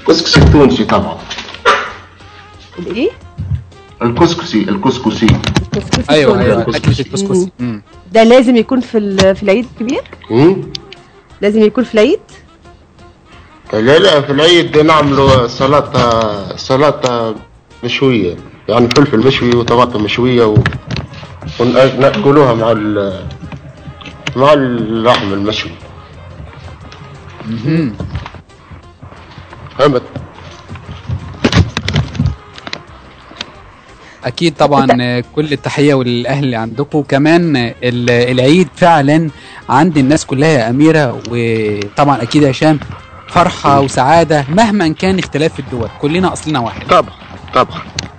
الكسكسي التونسي طبعا الايه؟ الكسكسي الكسكسي الكسكسي ايوه التونسي. ايوه اكله الكسكسي. الكسكسي مم. ده لازم يكون في ال- في العيد الكبير؟ مم؟ لازم يكون في العيد؟ لا لا في العيد نعملوا سلطة سلطة مشوية يعني فلفل مشوي وطماطم مشوية و... وناكلوها مع ال مع اللحم المشوي مهم. فهمت اكيد طبعا آه، كل التحيه والاهل اللي عندكم كمان آه، ال- العيد فعلا عند الناس كلها يا اميره وطبعا اكيد يا هشام فرحه وسعاده مهما كان اختلاف الدول كلنا اصلنا واحد طبعا طبعا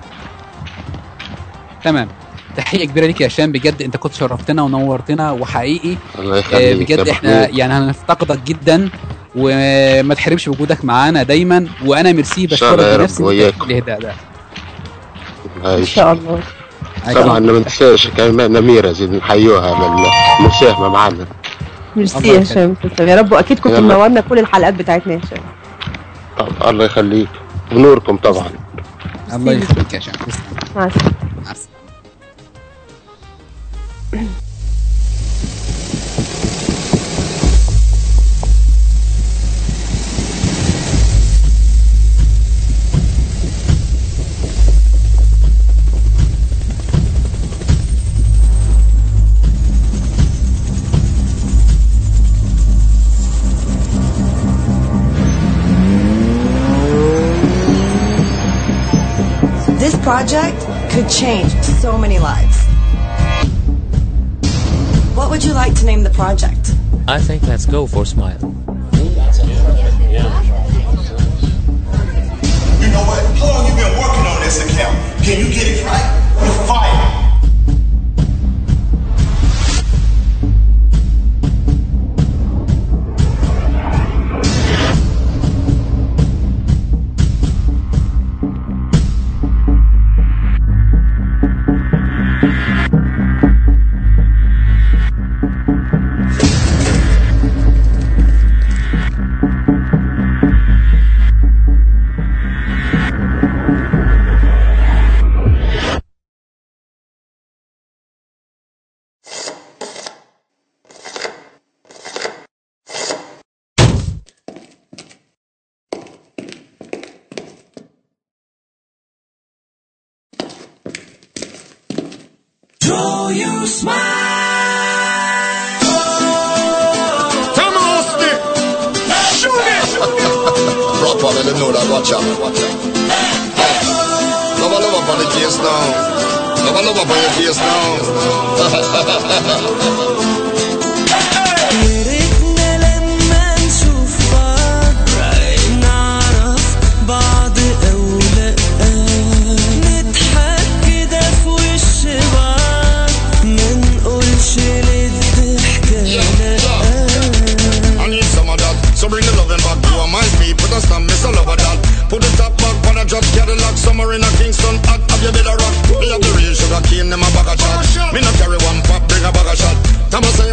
تمام تحيه كبيره ليك يا هشام بجد انت كنت شرفتنا ونورتنا وحقيقي الله آه، يخليك بجد يا احنا محمود. يعني هنفتقدك جدا وما تحرمش بوجودك معانا دايما وانا ميرسي شاء الله يا بشكرك رب بنفسي وإياكم. الاهداء ده هاي ان شاء الله طبعا ما ننساش كمان أميرة زيد نحيوها للمساهمة معنا ميرسي الله يا يخليك. هشام تسلم. يا رب واكيد كنت يلا. منورنا كل الحلقات بتاعتنا يا هشام طبعا الله يخليك ونوركم طبعا الله يخليك يا هشام تسلم. مع السلامه مع السلامة. This project could change so many lives. What would you like to name the project? I think let's go for Smile. You know what? How long you been working on this account? Can you get it right? You're fired. Show you smile. Thomas, shoot it. Rock on them know that watch out. Love a love up on the case now. Love a love up on your face now. يا ريتنا لما نشوف بعض نعرف بعض أو لأ نضحك كده في وش بعض ما نقولش للضحكة لأ I need some of that. So bring the loving back to my speed. Put a stamp, miss a love of that. Put the top back on a drop Cadillac. Summer in a Kingston. Hot, have you been a rock? Me have the real sugar cane, them a bag of chat. Me not carry one pop, bring a bag of shot. Thomas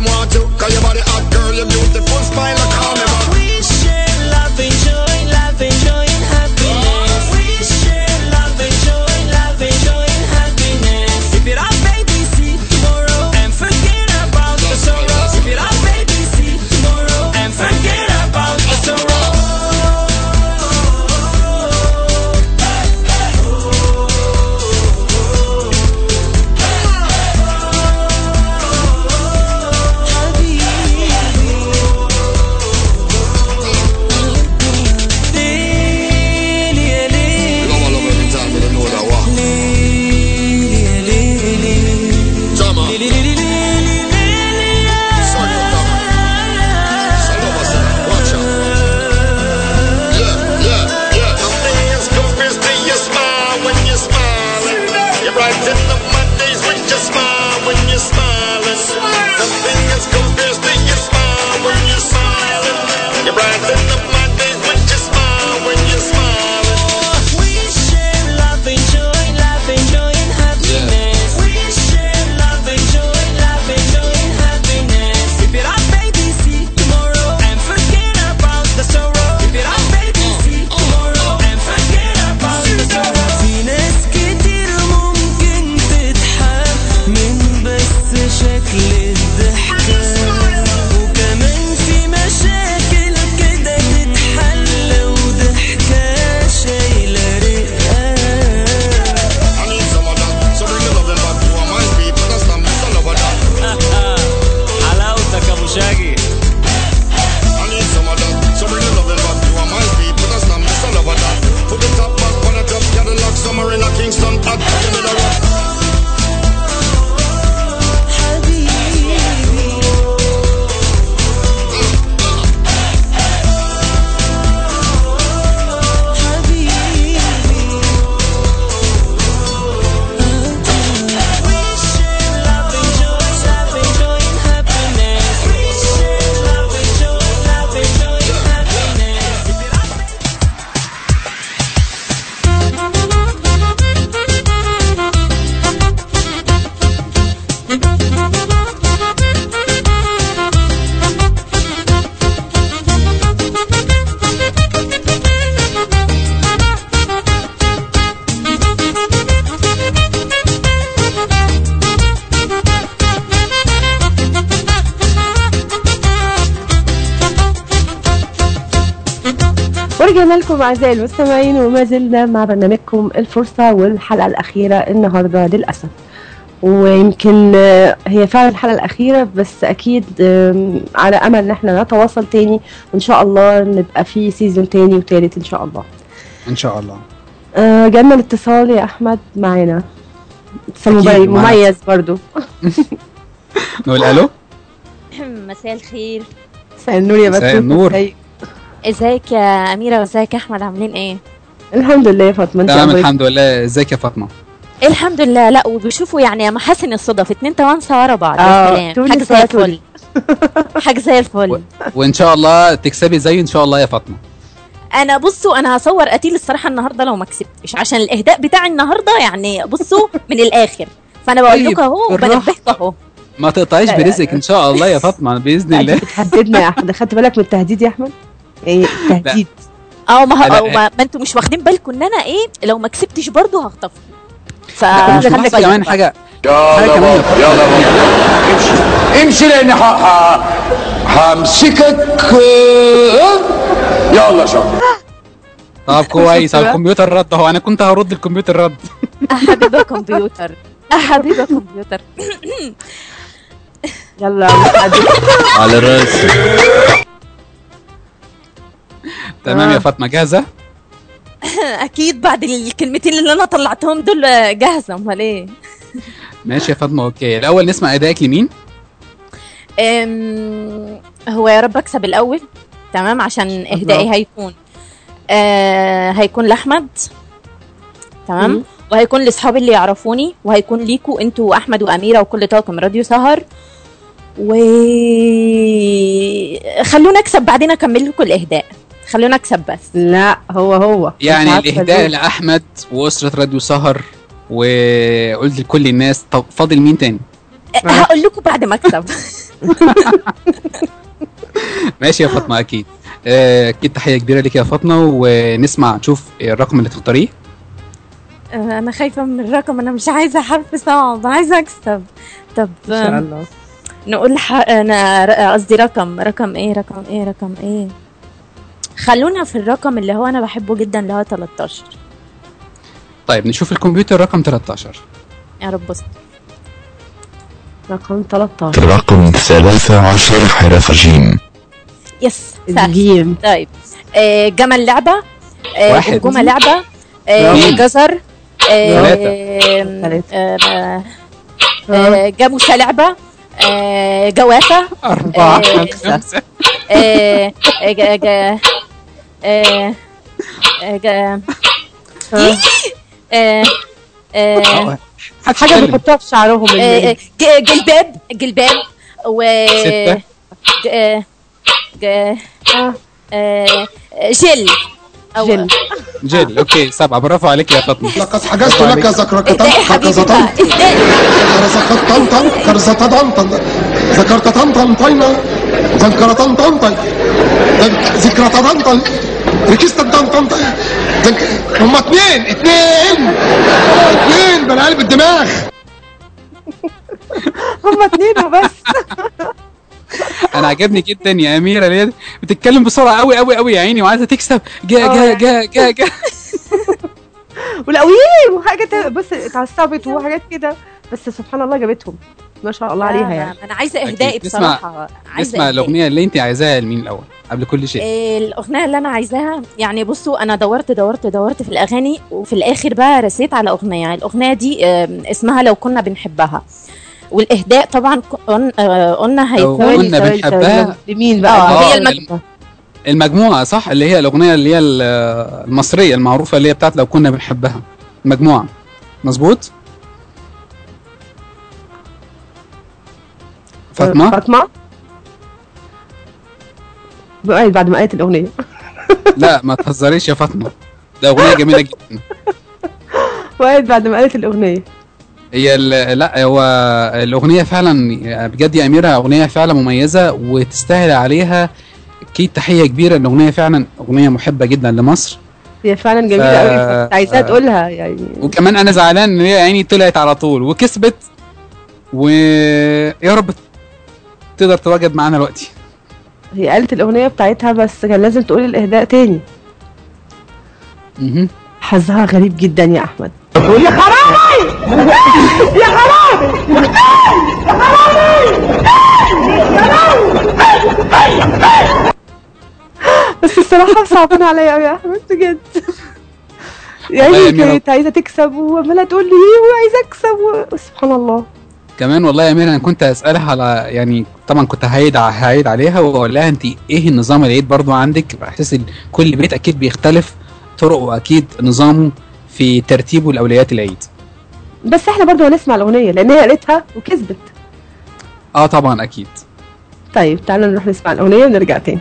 ورجعنا لكم اعزائي المستمعين وما زلنا مع برنامجكم الفرصه والحلقه الاخيره النهارده للاسف ويمكن آه، هي فعلا الحلقه الاخيره بس اكيد آم، على امل ان احنا نتواصل تاني وان شاء الله نبقى في سيزون تاني وتالت ان شاء الله ان شاء الله آه، جالنا الاتصال يا احمد معانا اتصال أكيد مميز- معاك. مميز برضو نقول الو مساء الخير مساء النور يا مساء بسوس النور. ازيك؟ ازيك يا اميره وازيك يا احمد عاملين ايه الحمد لله يا فاطمه انت تمام أخبارك؟ الحمد لله ازيك يا فاطمه الحمد لله لا وبيشوفوا يعني محاسن الصدف اتنين توانسه ورا بعض آه، يا سلام تونس حاجه زي ورا الفل تونس. حاجه زي الفل وان شاء الله تكسبي زيه ان شاء الله يا فاطمه انا بصوا انا هصور قتيل الصراحه النهارده لو ما كسبتش عشان الاهداء بتاعي النهارده يعني بصوا من الاخر فانا بقول طيب، لكم اهو بالراحة. وبنبهكم اهو ما تقطعيش لا، لا، برزقك ان شاء الله يا فاطمه باذن لا، الله انت بتهددنا يا احمد خدت بالك من التهديد يا احمد يعني التهديد اه ما, لا، ه- ما, ما انتوا مش واخدين بالكم ان انا ايه لو ما كسبتش برضه هخطف ف لا، مش خلي ناقص بالك كمان بقى. حاجه حاجه كمان يا فاطمة. يلا بابا امشي امشي لان ح- ح- همسكك آه، يلا شكرا طب كويس شفت بقى؟ الكمبيوتر رد اهو انا كنت هرد الكمبيوتر رد حبيبه كمبيوتر حبيبه كمبيوتر يلا متهدد. على راسي تمام آه. يا فاطمه جاهزه اكيد بعد الكلمتين اللي انا طلعتهم دول جاهزه امال ايه ماشي يا فاطمه اوكي الاول نسمع ادائك لمين أم، هو يا رب اكسب الاول تمام عشان اهدائي هيكون آه هيكون لاحمد تمام مم. وهيكون لاصحابي اللي يعرفوني وهيكون ليكوا انتوا واحمد واميره وكل طاقم راديو سهر و خلونا اكسب بعدين اكمل لكم الاهداء خلونا اكسب بس لا هو هو مش يعني عارفة الاهداء ليه. لاحمد واسره راديو سهر وقلت لكل الناس طب فاضل مين تاني هقول لكم بعد ما اكسب ماشي يا فاطمه اكيد آه، اكيد تحيه كبيره ليك يا فاطمه ونسمع نشوف الرقم اللي تختاريه آه، انا خايفه من الرقم انا مش عايزه حرف صعب عايزه اكسب طب ان شاء آم، الله نقول ح... انا ر- قصدي رقم رقم ايه رقم ايه رقم ايه خلونا في الرقم اللي هو انا بحبه جدا اللي هو 13 طيب نشوف الكمبيوتر رقم 13 يا رب بص رقم 13 رقم 13 حرف جيم يس سهل الجيم طيب آه جمل لعبه آه واحد. جمجمه لعبه آه اثنين. جزر آه ثلاثة. آه آه آه جاموسه لعبه آه جوافه أربعة آه، خمسة آه آه جا- جا- آه آه جا- آه. آه آه حاجه هتتكلم. بيحطوها في شعرهم آه، اللي- ج- جلباب جلباب و ستة. ج- آه، ج- آه. آه، جل أو جل. جيل اوكي سبعة برافو عليك يا فاطمه لقد حجزت لك ذكرك اهداء يا حبيبي بقى اهداء ذكرت طنطن كرزة طنطن ذكرت طنطن طينة ذكرت طنطن ذكرى طنطن ركزت طنطن هما اتنين اتنين اتنين بلا قلب الدماغ هما اتنين وبس انا عجبني جدا يا اميره اللي هي بتتكلم بسرعه قوي قوي قوي يا عيني وعايزه تكسب جا جا جا جا جا ولا ويه وحاجه تا- بص اتعصبت وحاجات كده بس سبحان الله جابتهم ما شاء الله عليها يعني انا عايزه اهدائي أكيد. نسمع- بصراحه عايزه نسمع إهدائي. الاغنيه اللي انت عايزاها لمين الاول قبل كل شيء إيه، الاغنيه اللي انا عايزاها يعني بصوا انا دورت دورت دورت في الاغاني وفي الاخر بقى رسيت على اغنيه الاغنيه دي آم، اسمها لو كنا بنحبها والاهداء طبعا ك- قلنا آه، قلنا لو هيكون ثواني، كنا ثواني، بنحبها. ثواني. لمين اه بقى آه، هي الم- المجموعه المجموعه صح اللي هي الاغنيه اللي هي ال- المصريه المعروفه اللي هي بتاعت لو كنا بنحبها مجموعه مظبوط فاطمه فاطمه بقى بعد ما قالت الاغنيه لا ما تهزريش يا فاطمه ده اغنيه جميله جدا وقالت بعد ما قالت الاغنيه هي ال- لا هو الاغنيه فعلا بجد يا اميره اغنيه فعلا مميزه وتستاهل عليها اكيد تحيه كبيره الاغنيه فعلا اغنيه محبه جدا لمصر هي فعلا جميله ف- قوي كنت عايزاها ف- تقولها يعني وكمان انا زعلان ان هي عيني طلعت على طول وكسبت ويا رب تقدر تواجد معانا دلوقتي هي قالت الاغنيه بتاعتها بس كان لازم تقول الاهداء تاني مهم. حظها غريب جدا يا احمد يا خرابي يا خرابي بس الصراحه صعبان عليا قوي يا احمد بجد والله يا يعني أميرة. كانت عايزه تكسب وعماله تقول لي ايه وعايزه اكسب و... سبحان الله كمان والله يا أميرة أنا كنت أسألها على يعني طبعا كنت هعيد هعيد عليها وأقول لها أنت إيه النظام العيد برضو عندك بحس إن كل بيت أكيد بيختلف طرقه أكيد نظامه في ترتيبه لأولويات العيد بس احنا برضو هنسمع الاغنيه لان هي قالتها وكسبت اه طبعا اكيد طيب تعالوا نروح نسمع الاغنيه ونرجع تاني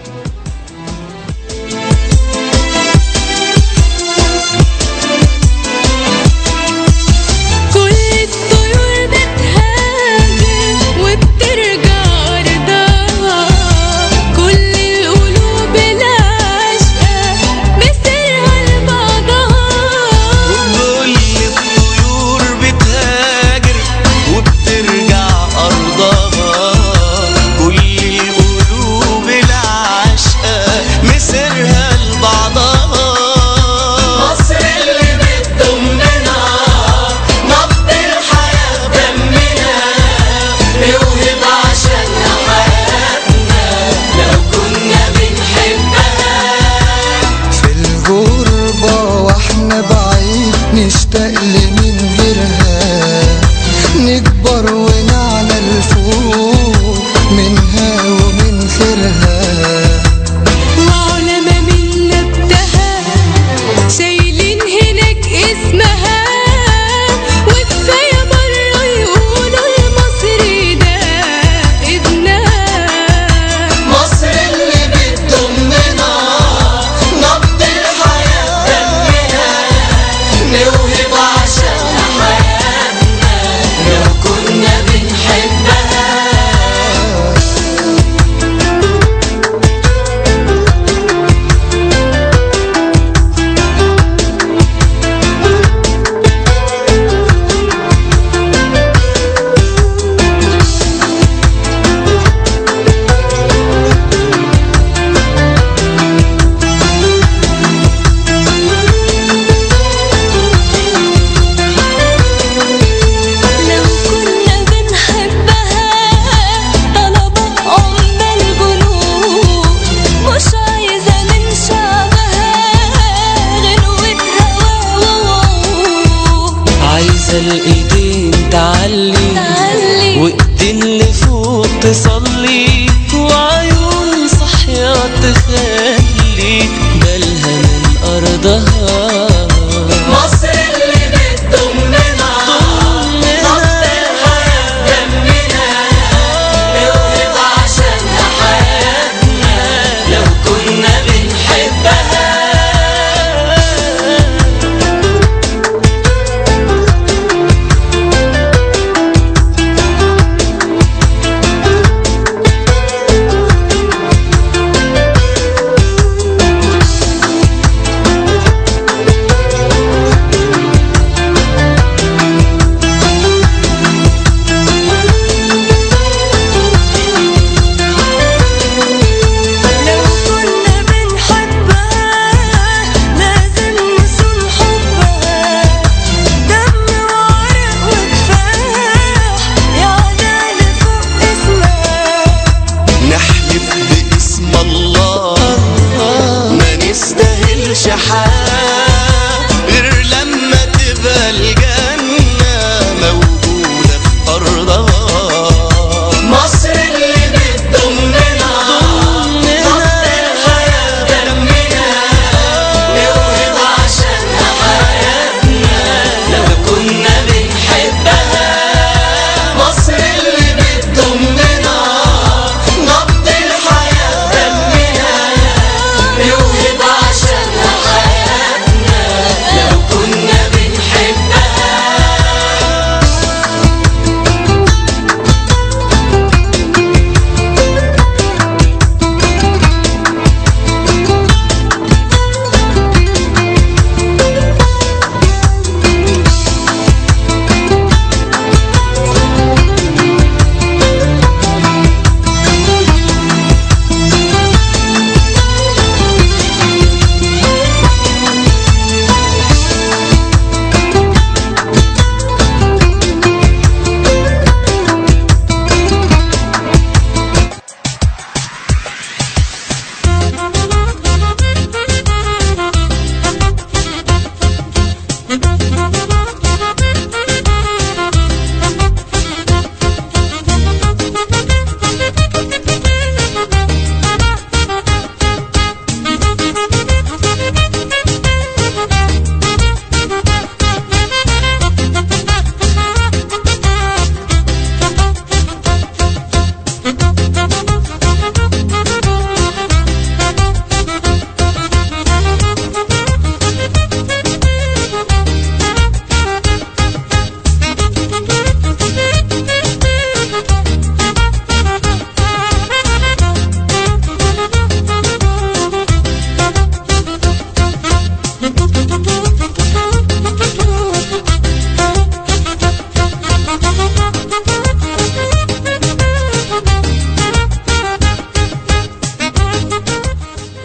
كل الطيور بتهاجر وبترجع أرضها كل القلوب العاشقة مسيرها لبعضها كل الطيور بتهاجر وبترجع أرضها كل القلوب العاشقة مسيرها لبعضها مصر اللي بتضمنا نبض الحياة دمنا نوهب عشانها حياتنا لو كنا بنحبها في الغربة واحنا بعيد نشتاق لمن غيرها نكبر ونعلى الفوق منها ومن خيرها وعلماء من نبتها شايلين هناك اسمها وكفاية مرة يقولوا المصري ده ابنها مصر اللي بتضمنا نبض الحياة دمنا نوهب عشانها حياتنا لو كنا بنحبها لو كنا بنحبها طلبت أم الجنود مش عايزة من شعبها غنوة هوا ووعود عايزة الإيدين تعلي تعلي. وإيدين لفوق تصلي وعيون صحية تخلي بالها من أرضها مصر اللي بتضمنا نبض الحياة دمنا نوهب عشانها حياتنا لو كنا بنحبها لو كنا بنحبها لازم نصون حبها دم وعرق وكفاح يعدى فوق اسمها نحلف باسم الله ما نستاهلش حاجة غير لما تبقى الجنة موجودة في أرضها مصر اللي بتضمنا نبض الحياة دمنا نوهب عشانها حياتنا لو كنا بنحبها مصر اللي بتضمنا نبض الحياة دمنا نوهب عشانها حياتنا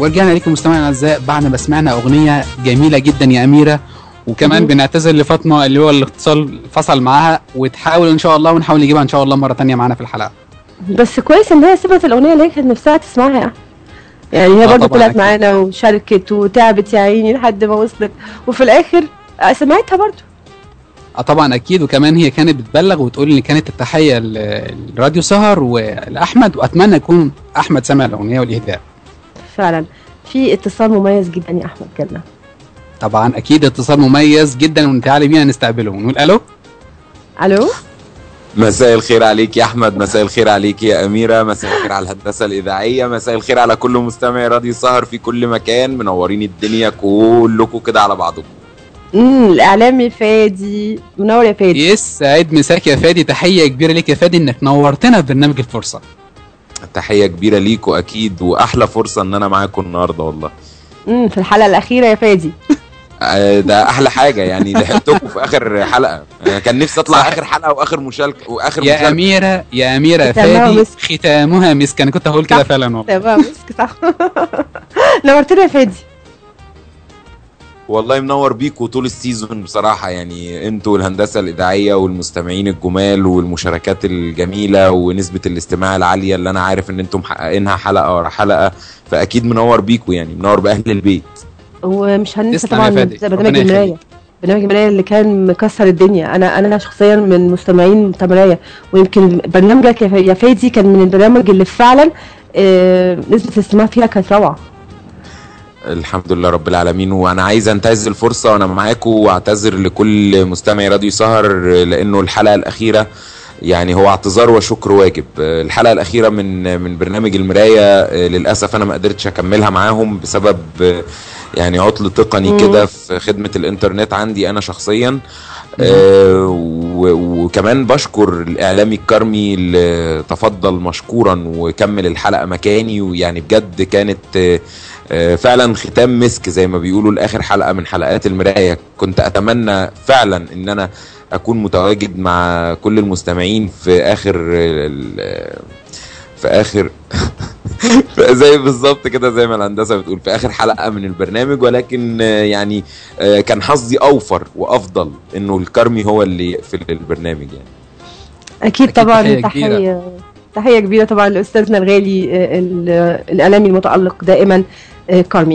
ورجعنا لكم مستمعينا الاعزاء بعد ما سمعنا اغنيه جميله جدا يا اميره وكمان مهم. بنعتذر لفاطمه اللي هو الاتصال فصل معاها وتحاول ان شاء الله ونحاول نجيبها ان شاء الله مره تانية معانا في الحلقه بس كويس ان هي سمعت الاغنيه اللي هي كانت نفسها تسمعها يعني يعني هي آه برضه طبعاً طلعت أكيد. معانا وشاركت وتعبت يا عيني لحد ما وصلت وفي الاخر آه، سمعتها برضه اه طبعا اكيد وكمان هي كانت بتبلغ وتقول ان كانت التحيه ل- لراديو سهر ولاحمد واتمنى يكون احمد سمع الاغنيه والاهداء فعلا في اتصال مميز جدا يا احمد جالنا طبعا اكيد اتصال مميز جدا وتعالى بينا نستقبله ونقول الو الو مساء الخير عليك يا احمد مساء الخير عليك يا اميره مساء الخير على الهندسه الاذاعيه مساء الخير على كل مستمعي راديو سهر في كل مكان منورين الدنيا كلكم كده على بعضكم امم الاعلامي فادي منور يا فادي يسعد مساك يا فادي تحيه كبيره ليك يا فادي انك نورتنا في برنامج الفرصه تحيه كبيره ليكم اكيد واحلى فرصه ان انا معاكم النهارده والله امم في الحلقه الاخيره يا فادي آه، ده احلى حاجه يعني لحقتكم في اخر حلقه أنا كان نفسي اطلع اخر حلقه واخر مشاركه واخر يا مشاركه اميره يا اميره يا ختامها فادي مسك. ختامها مسك انا كنت هقول كده فعلا والله تمام مسك صح نورتنا يا فادي والله منور بيكوا طول السيزون بصراحة يعني انتوا الهندسة الإذاعية والمستمعين الجمال والمشاركات الجميلة ونسبة الاستماع العالية اللي أنا عارف إن انتم محققينها حلقة ورا حلقة فأكيد منور بيكوا يعني منور بأهل البيت ومش هننسى تسلم يا طبعا فادي. برنامج ربنا المرايه يخليك. برنامج المرايه اللي كان مكسر الدنيا انا انا شخصيا من مستمعين بتاع مرايه ويمكن برنامجك يا ف- يا فادي كان من البرامج اللي فعلا آه، نسبه الاستماع فيها كانت روعه الحمد لله رب العالمين وأنا عايز أنتهز الفرصة وأنا معاكم وأعتذر لكل مستمعي راديو سهر لأنه الحلقة الأخيرة يعني هو اعتذار وشكر واجب آه، الحلقة الأخيرة من من برنامج المراية آه، للأسف أنا ما قدرتش أكملها معاهم بسبب آه، يعني عطل تقني مم. كده في خدمة الإنترنت عندي أنا شخصيا آه، و- وكمان بشكر الإعلامي الكرمي اللي تفضل مشكورا وكمل الحلقة مكاني ويعني بجد كانت آه، آه، فعلا ختام مسك زي ما بيقولوا لآخر حلقة من حلقات المراية كنت أتمنى فعلا إن أنا أكون متواجد مع كل المستمعين في آخر ال- في آخر زي بالظبط كده زي ما الهندسه بتقول في اخر حلقه من البرنامج ولكن آه، يعني آه، كان حظي اوفر وافضل انه الكرمي هو اللي يقفل البرنامج يعني اكيد, أكيد طبعا تحية تحيه كبيرة. تحيه كبيره طبعا لاستاذنا الغالي آه، ال- الاعلامي المتالق دائما آه، كارمي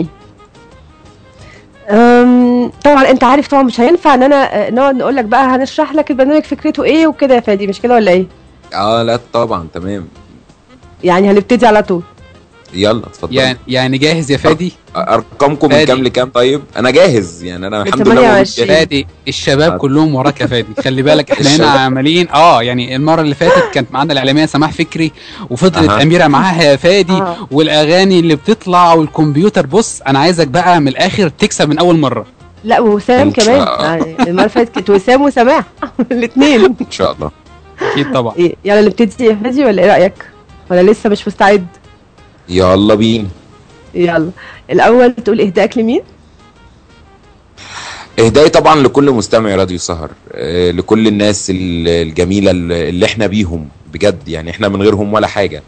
أم، طبعا انت عارف طبعا مش هينفع ان انا آه، نقعد نقول لك بقى هنشرح لك البرنامج فكرته ايه وكده يا فادي مش كده ولا ايه اه لا طبعا تمام يعني هنبتدي على طول يلا اتفضل يعني يعني جاهز يا فادي ارقامكم من فادي. كام لكام طيب انا جاهز يعني انا الحمد لله موجود جاهز. فادي الشباب آه. كلهم وراك يا فادي خلي بالك احنا هنا الشباب. عاملين اه يعني المره اللي فاتت كانت معانا الاعلاميه سماح فكري وفضلت أها. اميره معاها يا فادي آه. والاغاني اللي بتطلع والكمبيوتر بص انا عايزك بقى من الاخر تكسب من اول مره لا وسام إن شاء كمان الله. يعني المره اللي فاتت كانت وسام وسماح الاثنين ان شاء الله اكيد طبعا يلا نبتدي يا فادي ولا ايه رايك ولا لسه مش مستعد يلا بينا يلا الاول تقول اهدائك لمين اهدائي طبعا لكل مستمع راديو سهر آه، لكل الناس ال- الجميله اللي اللي احنا بيهم بجد يعني احنا من غيرهم ولا حاجه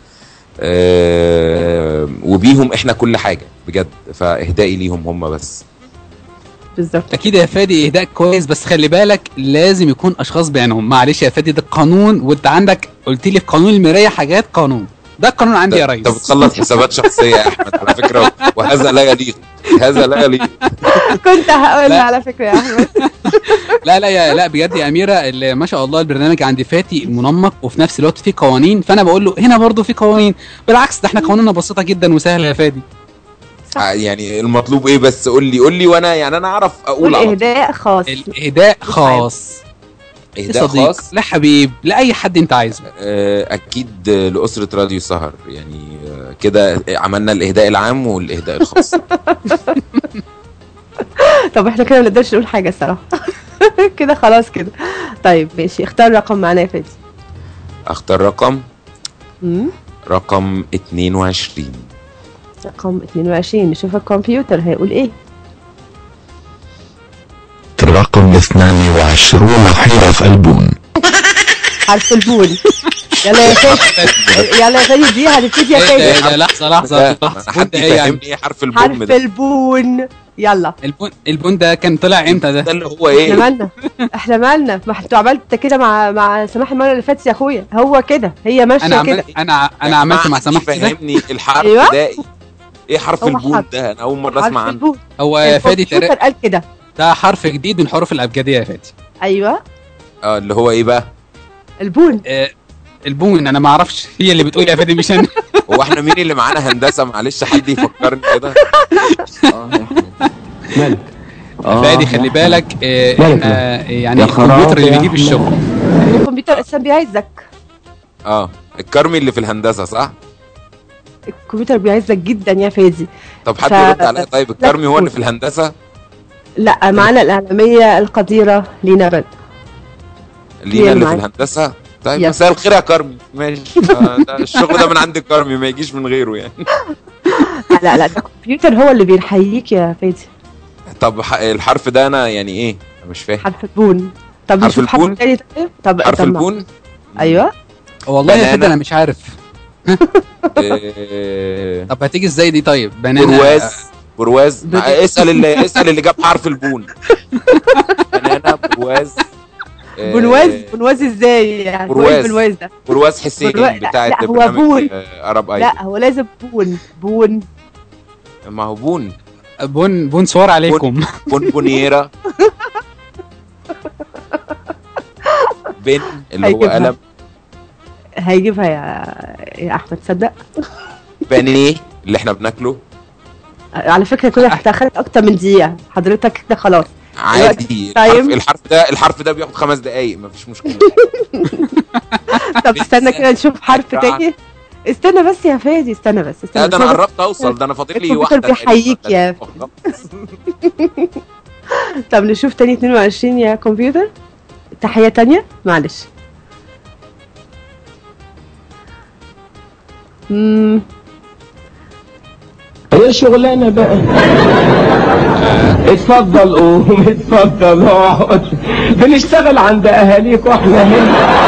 آه، وبيهم احنا كل حاجه بجد فاهدائي ليهم هم بس بالظبط اكيد يا فادي اهداء كويس بس خلي بالك لازم يكون اشخاص بعينهم معلش يا فادي ده قانون وانت عندك قلت لي في قانون المرايه حاجات قانون ده القانون عندي يا ريس انت بتخلص حسابات شخصيه يا احمد على فكره وهذا لا يليق هذا لا يليق كنت هقول لا. على فكره يا احمد لا لا يا لا بجد يا اميره اللي ما شاء الله البرنامج عندي فاتي منمق وفي نفس الوقت فيه قوانين فانا بقول له هنا برضه في قوانين بالعكس ده احنا قوانيننا بسيطه جدا وسهله يا فادي آه، يعني المطلوب ايه بس قول لي قول لي وانا يعني انا اعرف اقول على طول. والاهداء خاص اهداء خاص اهداء لصديق خاص لحبيب لاي حد انت عايزه آه، اكيد آه، لاسره راديو سهر يعني آه، كده عملنا الاهداء العام والاهداء الخاص طب احنا كده ما نقدرش نقول حاجه الصراحه كده خلاص كده طيب ماشي اختار رقم معانا يا فادي اختار رقم مم. رقم 22 رقم 22 نشوف الكمبيوتر هيقول ايه رقم 22 حرف البون حرف البون يلا يا فادي يلا يا فادي دي هنبتدي يا ايه ده- فادي ده لحظه لحظه لا، لحظة. حد ده ايه يعني يفهمني ايه حرف البوم حرف ده البون يلا البون البون ده كان طلع امتى ده ده اللي هو احنا ايه مالنا احنا مالنا ما انتوا عملت كده مع مع سماح المره اللي فاتت يا اخويا هو كده هي انا ماشيه كده عملت انا انا عملت مع سماح كده فهمني الحرف أيوة. ده ايه ايه حرف هو البوم حرف. ده انا اول مره حرف اسمع عنه البون هو فادي الكمبيوتر ترى قال كده ده حرف جديد من حروف الابجديه يا فادي ايوه اه اللي هو ايه بقى البون آه، البون انا ما اعرفش هي اللي بتقول يا فادي مش انا هو احنا مين اللي معانا هندسه معلش حد يفكرني كده مالك فادي خلي بالك آه، مالك احنا آه، يعني يا الكمبيوتر خرابي اللي يا بيجيب أحمد. الشغل الكمبيوتر اساسا بيعزك اه الكرمي اللي في الهندسه صح الكمبيوتر بيعزك جدا يا فادي طب حد ف- يرد عليا طيب الكرمي هو اللي في الهندسه لا معانا الاعلاميه القديره لينا بدر لينا اللي في معاك. الهندسه طيب يس. مساء الخير يا كرمي ماشي آه ده الشغل ده من عند الكرمي ما يجيش من غيره يعني لا لا ده الكمبيوتر هو اللي بيحييك يا فادي طب ح- الحرف ده انا يعني ايه أنا مش فاهم حرف البون طب حرف نشوف حرف البون؟ تاني طيب طب حرف طب ما- البون ايوه والله يا بنانا. فادي انا مش عارف آه، طب هتيجي ازاي دي طيب بنانا برواز برواز مع- اسال اللي اسال اللي جاب حرف البون بنانا برواز آه، بنواز بنواز ازاي يعني هو ايه برواز. بنواز ده برواز حسين برواز- بتاع لا، هو برنامج بون. آه، ارب اي لا هو لازم بون بون ما هو بون بون بون صور عليكم بون بونيرا بن اللي هو هيجيبها. قلم هيجيبها يا يا احمد تصدق بانيه اللي احنا بناكله على فكره كده هتاخد اكتر من دقيقه حضرتك كده خلاص عادي طيب. الحرف, الحرف ده الحرف ده بياخد خمس دقايق مفيش مشكله طب استنى كده نشوف حرف بتاع- تاني استنى بس يا فادي استنى بس استنى لا ده بس. انا قربت اوصل ده انا فاضل لي الكمبيوتر واحده بيحييك تقريباً. يا طب نشوف تاني 22 يا كمبيوتر تحية تانية معلش مم. هي شغلانه بقى اتفضل قوم اتفضل اقعد بنشتغل عند اهاليك واحنا هنا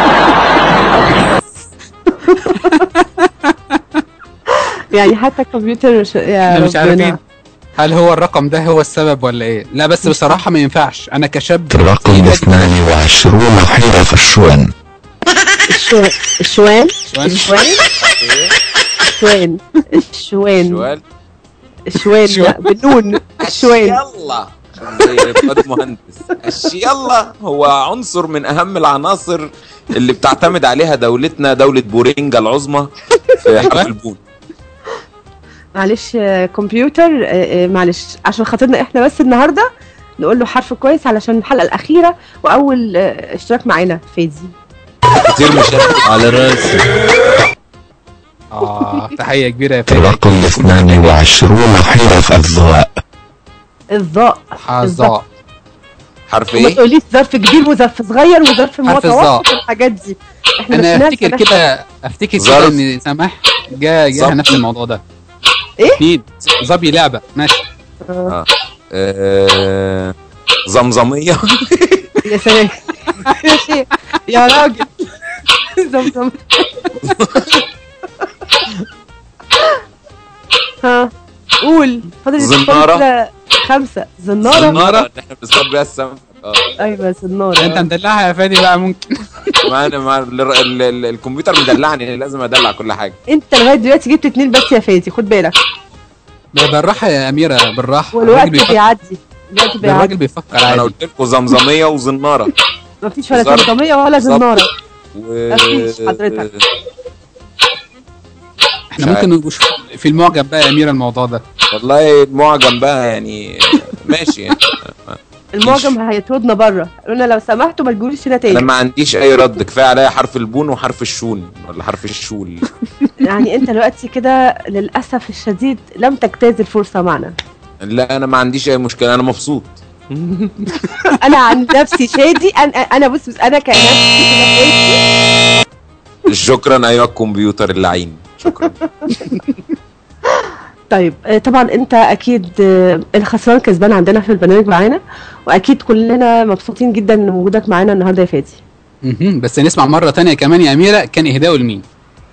يعني حتى الكمبيوتر مش يا احنا مش ربنا. عارفين هل هو الرقم ده هو السبب ولا ايه لا بس بصراحه ما ينفعش انا كشاب رقم 22 حرف الشوان الشو... الشوان شوان؟ الشوان الشوان الشوان شوال الشوان لا بالنون الشوان يلا زي فؤاد مهندس الش- يلا هو عنصر من اهم العناصر اللي بتعتمد عليها دولتنا دوله بورينجا العظمى في حرف البون معلش آه، كمبيوتر آه، آه، معلش عشان خاطرنا احنا بس النهارده نقول له حرف كويس علشان الحلقه الاخيره واول آه، اشتراك معانا فادي كتير مش على راسي اه تحيه كبيره يا فادي رقم 22 حرف الظاء الظاء حظاء حرف وما ايه تقوليش ظرف كبير وظرف صغير وظرف حرف الظاء. متوسط الحاجات دي احنا انا مش افتكر ناس- كده افتكر كده ظرف. ان سماح جا جاها ظرف. نفس الموضوع ده ايه اكيد ظبي لعبه ماشي آه. آه، زمزميه يا سلام يا شيخ يا راجل زمزم ها قول فاضل زنارة. فاضل خمسة زنارة زناره اللي احنا بنصطاد بيها السمك اه ايوه زنارة انت مدلعها يا فادي بقى ممكن ما انا ما ال- ال- ال- الكمبيوتر مدلعني لازم ادلع كل حاجه انت لغاية دلوقتي جبت اتنين بس يا فادي خد بالك بالراحه يا اميره بالراحه والوقت الراجل بيفكر بيعدي الوقت الراجل بيعدي بيفكر انا عادي قلت لكم زمزميه وزناره مفيش ولا ظرف. زمزمية ولا بالظبط. زنارة و... مفيش حضرتك. احنا مش ممكن نشوف في المعجب بقى يا اميره الموضوع ده والله المعجم بقى يعني ماشي يعني المعجم هيطردنا بره قلنا لو سمحتوا ما تجوليش هنا انا تاني ما عنديش اي رد كفايه عليا حرف البون وحرف الشون ولا حرف الشول يعني انت دلوقتي كده للاسف الشديد لم تجتاز الفرصه معنا لا انا ما عنديش اي مشكله انا مبسوط انا عن نفسي شادي انا انا بص بص انا كنفسي كده شادي. شكرا ايها الكمبيوتر اللعين شكرا طيب آه، طبعا انت اكيد آه، الخسران كسبان عندنا في البرنامج معانا واكيد كلنا مبسوطين جدا ان وجودك معانا النهارده يا فادي مهم. بس نسمع مره تانية كمان يا اميره كان اهداؤه لمين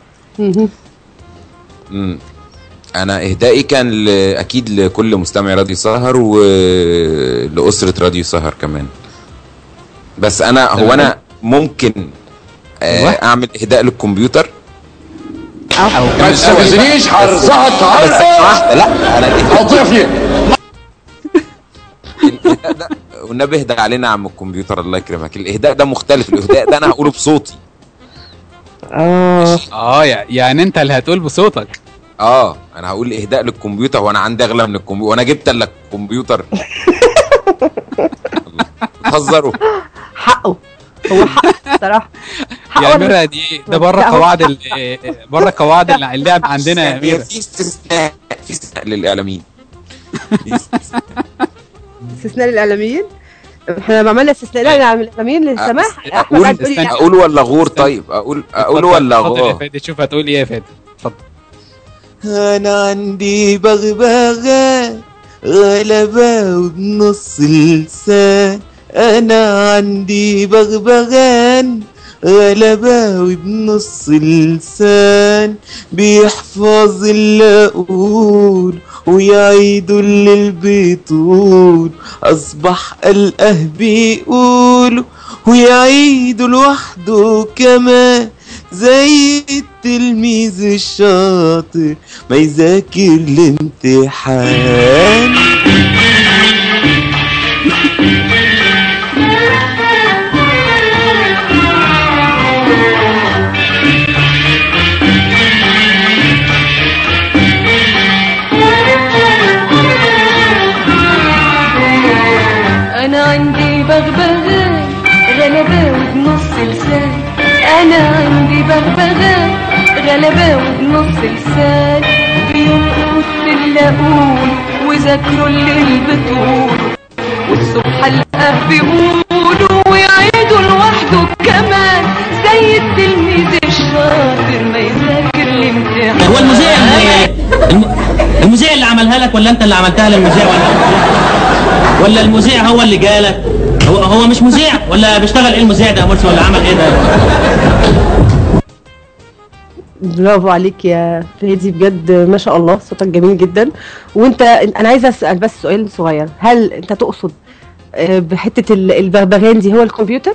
مم. انا اهدائي كان ل... اكيد لكل مستمع راديو سهر ولاسره راديو سهر كمان بس انا هو انا ممكن آه اعمل اهداء للكمبيوتر ما تستفزنيش هرزعك بس واحده لا انا هقطع فيك الاهداء ده والنبي اهدى علينا يا عم الكمبيوتر الله يكرمك الاهداء ده مختلف الاهداء ده انا هقوله بصوتي اه اه يع- يعني انت اللي هتقول بصوتك اه انا هقول اهداء للكمبيوتر وانا عندي اغلى من الكمبيوتر وانا جبت لك كمبيوتر بتهزروا حقه هو حقه الصراحه حقه يا أنا- اميره دي ده بره لا، هو قواعد ال- بره قواعد اللعب عندنا يا اميره في استثناء في استثناء للاعلاميين استثناء للاعلاميين احنا لما عملنا استثناء للاعلاميين للسماح احمد اقول قاعد يقول لي لا. اقول ولا غور طيب اقول اقول ولا اتفضل يا غور فادي شوف هتقول ايه يا فادي اتفضل انا عندي بغبغاء غلبة وبنص لسان انا عندي بغبغان غلبة وبنص لسان بيحفظ اللي اقول ويعيد اللي بيطول اصبح القه بيقولوا ويعيد لوحده كمان زي التلميذ الشاطر ما يذاكر الامتحان انا عندي بغبغاء غلبة وبنص لسان انا عندي بغبغاء غلبة وبنص لسان بينقص اللي اقول وذاكروا اللي بتقول والصبح القاه بيقولوا ويعيدوا لوحده كمان زي التلميذ الشاطر ما يذاكر الامتحان هو المذيع الم- المذيع اللي عملها لك ولا انت اللي عملتها للمذيع ولا ولا المذيع هو اللي جالك هو هو مش مذيع ولا بيشتغل ايه المذيع ده يا مرسي ولا عمل ايه ده برافو عليك يا فادي بجد ما شاء الله صوتك جميل جدا وانت انا عايزه اسال بس سؤال صغير هل انت تقصد آه، بحته ال- البغبغان دي هو الكمبيوتر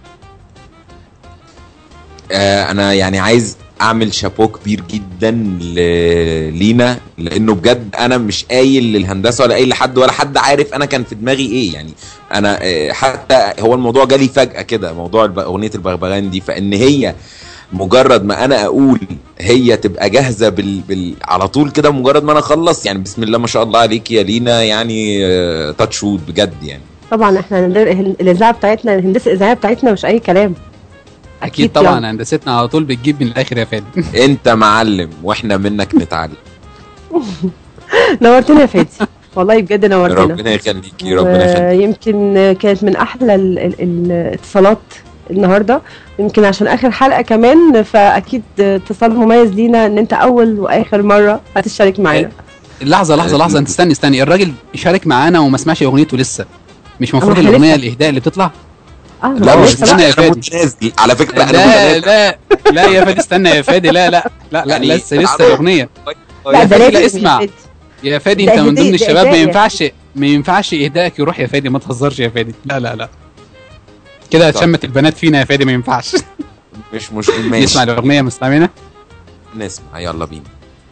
آه انا يعني عايز اعمل شابو كبير جدا ل- لينا لانه بجد انا مش قايل للهندسه ولا قايل لحد ولا حد عارف انا كان في دماغي ايه يعني انا آه، حتى هو الموضوع جالي فجاه كده موضوع الب- اغنيه البغبغان دي فان هي مجرد ما انا اقول هي تبقى جاهزه بال... بال... على طول كده مجرد ما انا اخلص يعني بسم الله ما شاء الله عليك يا لينا يعني تاتش وود بجد يعني طبعا احنا هندر- الاذاعه بتاعتنا الهندسه الاذاعيه بتاعتنا مش اي كلام اكيد طبعا هندستنا على طول بتجيب من الاخر يا فادي انت معلم واحنا منك نتعلم نورتنا يا فادي والله بجد نورتنا ربنا يخليكي ربنا يخليكي يمكن كانت من احلى ال- ال- الاتصالات النهارده يمكن عشان اخر حلقه كمان فاكيد اتصال مميز لينا ان انت اول واخر مره هتشارك معانا لحظه لحظه لحظه انت استني استني الراجل شارك معانا وما سمعش اغنيته لسه مش المفروض إحنا الاغنيه لسه. الاهداء اللي بتطلع اه لا ما مش لسه استنى بقى. يا فادي متنازل على فكره انا لا متنازل. لا لا يا فادي استنى يا فادي لا لا لا لا يعني لسه لسه تعالوا. الاغنيه لا يا ده فادي لازم لا يا اسمع فادي. يا فادي ده انت من هدية- ضمن ده الشباب ما هدايا. ينفعش ما ينفعش اهدائك يروح يا فادي ما تهزرش يا فادي لا لا لا كده هتشمت البنات فينا يا فادي ما ينفعش مش مش ماشي نسمع الاغنيه مستمعينا نسمع يلا بينا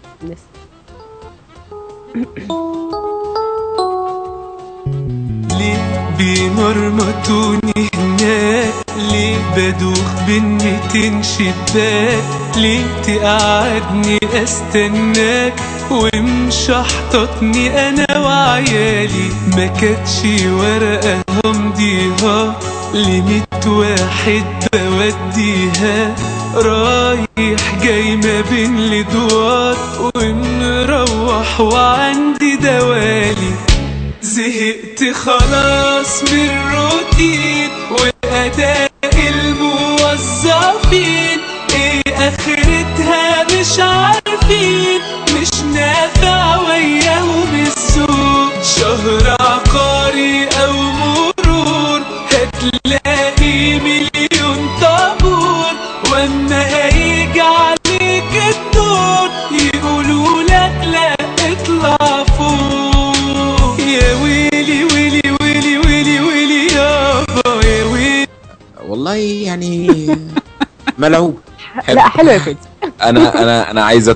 ليه بيمرمطوني هناك ليه بدوخ بين ميتين شباك ليه تقعدني استناك ومشحططني انا وعيالي ما كانتش ورقة همضيها لميت واحد بوديها رايح جاي ما بين الادوار ومروح وعندي دوالي زهقت خلاص من الروتين وأداء الموظفين ايه اخرتها مش عارفين مش نافع وياهم السوق شهر عقاري او مرور هتلاقي مليون طريق ملعوب لا حلو يا كويتي انا انا انا عايز